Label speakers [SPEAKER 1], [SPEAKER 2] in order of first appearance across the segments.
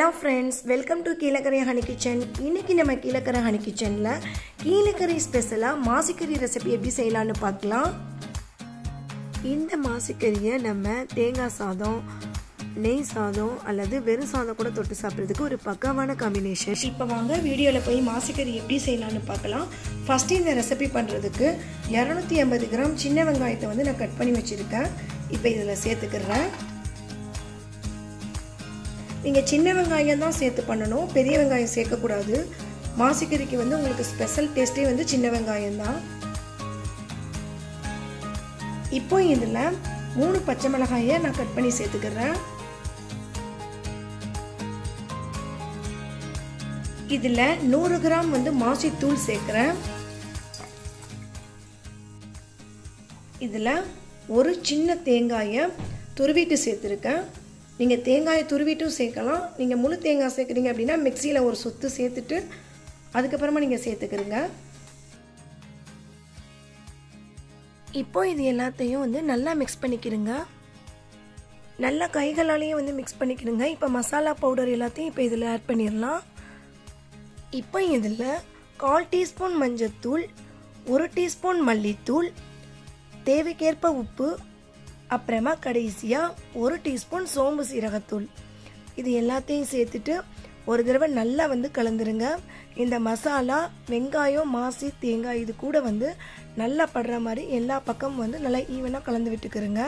[SPEAKER 1] hello friends welcome to Kilakarai honey kitchen இன்னைக்கு நம்ம Kilakarai honey கிச்சனில் கீழக்கரை ஸ்பெஷலாக மாசிக்கறி ரெசிபி எப்படி செய்யலான்னு பார்க்கலாம் இந்த மாசிக்கறியை நம்ம தேங்காய் சாதம் நெய் சாதம் அல்லது வெறும் சாதம் கூட தொட்டு சாப்பிட்றதுக்கு ஒரு பக்காவான காம்பினேஷன் இப்போ வாங்க வீடியோவில் போய் மாசிக்கறி எப்படி செய்யலான்னு பார்க்கலாம் ஃபஸ்ட்டு இந்த ரெசிபி பண்ணுறதுக்கு இரநூத்தி ஐம்பது கிராம் சின்ன வெங்காயத்தை வந்து நான் கட் பண்ணி வச்சுருக்கேன் இப்போ இதில் சேர்த்துக்கிறேன் நீங்கள் சின்ன வெங்காயம் தான் சேர்த்து பண்ணணும் பெரிய வெங்காயம் சேர்க்கக்கூடாது மாசிக்கறிக்கு வந்து உங்களுக்கு ஸ்பெஷல் டேஸ்ட்டே வந்து சின்ன வெங்காயம் தான் இப்போ இதில் மூணு பச்சை மிளகாயை நான் கட் பண்ணி சேர்த்துக்கிறேன் இதில் நூறு கிராம் வந்து மாசித்தூள் சேர்க்குறேன் இதில் ஒரு சின்ன தேங்காயை துருவிட்டு சேர்த்துருக்கேன் நீங்கள் தேங்காயை துருவிட்டும் சேர்க்கலாம் நீங்கள் முழு தேங்காய் சேர்க்குறீங்க அப்படின்னா மிக்சியில் ஒரு சொத்து சேர்த்துட்டு அதுக்கப்புறமா நீங்கள் சேர்த்துக்கிறீங்க இப்போ இது எல்லாத்தையும் வந்து நல்லா மிக்ஸ் பண்ணிக்கிறங்க நல்லா கைகளாலேயும் வந்து மிக்ஸ் பண்ணிக்கிறங்க இப்போ மசாலா பவுடர் எல்லாத்தையும் இப்போ இதில் ஆட் பண்ணிடலாம் இப்போ இதில் கால் டீஸ்பூன் மஞ்சத்தூள் ஒரு டீஸ்பூன் மல்லித்தூள் தேவைக்கேற்ப உப்பு அப்புறமா கடைசியாக ஒரு டீஸ்பூன் சோம்பு சீரகத்தூள் இது எல்லாத்தையும் சேர்த்துட்டு ஒரு தடவை நல்லா வந்து கலந்துருங்க இந்த மசாலா வெங்காயம் மாசி தேங்காய் இது கூட வந்து நல்லா படுற மாதிரி எல்லா பக்கமும் வந்து நல்லா ஈவனாக கலந்து விட்டுக்கிறோங்க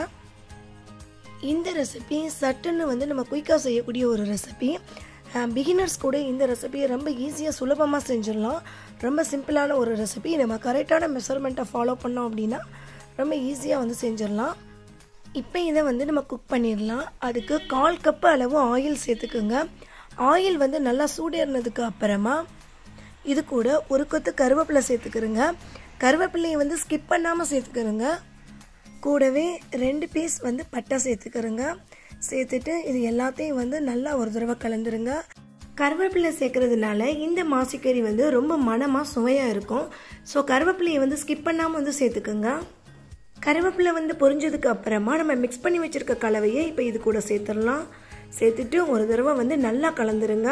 [SPEAKER 1] இந்த ரெசிபி சட்டுன்னு வந்து நம்ம குயிக்காக செய்யக்கூடிய ஒரு ரெசிபி பிகினர்ஸ் கூட இந்த ரெசிபியை ரொம்ப ஈஸியாக சுலபமாக செஞ்சிடலாம் ரொம்ப சிம்பிளான ஒரு ரெசிபி நம்ம கரெக்டான மெஷர்மெண்ட்டை ஃபாலோ பண்ணோம் அப்படின்னா ரொம்ப ஈஸியாக வந்து செஞ்சிடலாம் இப்போ இதை வந்து நம்ம குக் பண்ணிடலாம் அதுக்கு கால் கப்பு அளவு ஆயில் சேர்த்துக்குங்க ஆயில் வந்து நல்லா சூடேறினதுக்கு அப்புறமா இது கூட ஒரு கொத்து கருவேப்பிலை சேர்த்துக்கிறோங்க கருவேப்பிலையை வந்து ஸ்கிப் பண்ணாமல் சேர்த்துக்கிறோங்க கூடவே ரெண்டு பீஸ் வந்து பட்டை சேர்த்துக்கிறோங்க சேர்த்துட்டு இது எல்லாத்தையும் வந்து நல்லா ஒரு தடவை கலந்துருங்க கருவேப்பிலை சேர்க்கறதுனால இந்த மாசிக்கறி வந்து ரொம்ப மனமாக சுவையாக இருக்கும் ஸோ கருவேப்பிலையை வந்து ஸ்கிப் பண்ணாமல் வந்து சேர்த்துக்குங்க கருவேப்பிலை வந்து பொரிஞ்சதுக்கு அப்புறமா நம்ம மிக்ஸ் பண்ணி வச்சுருக்க கலவையை இப்போ இது கூட சேர்த்துடலாம் சேர்த்துட்டு ஒரு தடவை வந்து நல்லா கலந்துருங்க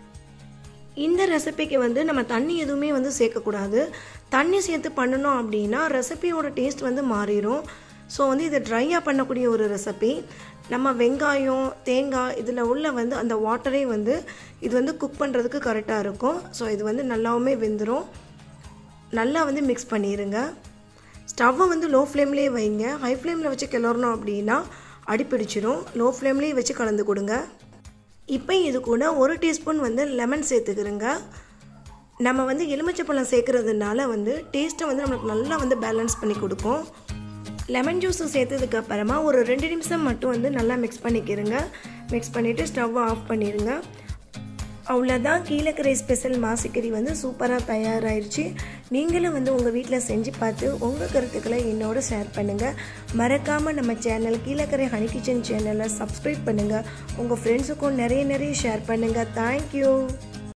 [SPEAKER 1] இந்த ரெசிபிக்கு வந்து நம்ம தண்ணி எதுவுமே வந்து சேர்க்கக்கூடாது தண்ணி சேர்த்து பண்ணணும் அப்படின்னா ரெசிபியோட டேஸ்ட் வந்து மாறிடும் ஸோ வந்து இது ட்ரையாக பண்ணக்கூடிய ஒரு ரெசிபி நம்ம வெங்காயம் தேங்காய் இதில் உள்ள வந்து அந்த வாட்டரே வந்து இது வந்து குக் பண்ணுறதுக்கு கரெக்டாக இருக்கும் ஸோ இது வந்து நல்லாவுமே வெந்துடும் நல்லா வந்து மிக்ஸ் பண்ணிடுங்க ஸ்டவ்வை வந்து லோ ஃப்ளேம்லேயே வைங்க ஹை ஃப்ளேமில் வச்சு கிளறணும் அப்படின்னா அடிப்பிடிச்சிடும் லோ ஃப்ளேம்லேயே வச்சு கலந்து கொடுங்க இப்போ இது கூட ஒரு டீஸ்பூன் வந்து லெமன் சேர்த்துக்கிறோங்க நம்ம வந்து எலுமிச்சப்பழம் சேர்க்குறதுனால வந்து டேஸ்ட்டை வந்து நம்மளுக்கு நல்லா வந்து பேலன்ஸ் பண்ணி கொடுக்கும் லெமன் ஜூஸு சேர்த்ததுக்கு அப்புறமா ஒரு ரெண்டு நிமிஷம் மட்டும் வந்து நல்லா மிக்ஸ் பண்ணிக்கிறங்க மிக்ஸ் பண்ணிவிட்டு ஸ்டவ்வை ஆஃப் பண்ணிடுங்க அவ்வளோதான் கீழக்கரை ஸ்பெஷல் மாசிக்கறி வந்து சூப்பராக தயாராகிருச்சு நீங்களும் வந்து உங்கள் வீட்டில் செஞ்சு பார்த்து உங்கள் கருத்துக்களை என்னோட ஷேர் பண்ணுங்கள் மறக்காமல் நம்ம சேனல் கீழக்கரை ஹனி கிச்சன் சேனலை சப்ஸ்கிரைப் பண்ணுங்கள் உங்கள் ஃப்ரெண்ட்ஸுக்கும் நிறைய நிறைய ஷேர் பண்ணுங்கள் தேங்க்யூ